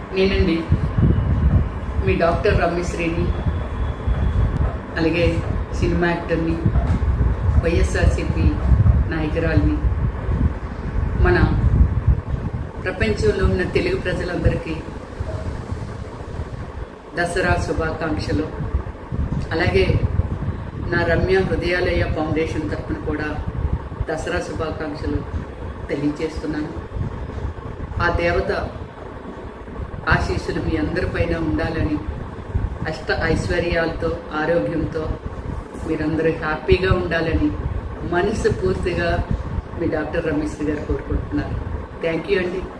నేనండి మీ డాక్టర్ రమ్యశ్రీని అలాగే సినిమా యాక్టర్ని వైఎస్ఆర్సిపి నాయకురాలిని మన ప్రపంచంలో ఉన్న తెలుగు ప్రజలందరికీ దసరా శుభాకాంక్షలు అలాగే నా రమ్య హృదయాలయ ఫౌండేషన్ తరఫున కూడా దసరా శుభాకాంక్షలు తెలియజేస్తున్నాను ఆ దేవత ఆశీస్సులు మీ అందరిపైన ఉండాలని అష్ట ఐశ్వర్యాలతో ఆరోగ్యంతో మీరందరూ హ్యాపీగా ఉండాలని మనసు పూర్తిగా మీ డాక్టర్ రమేష్ గారు కోరుకుంటున్నారు థ్యాంక్ యూ అండి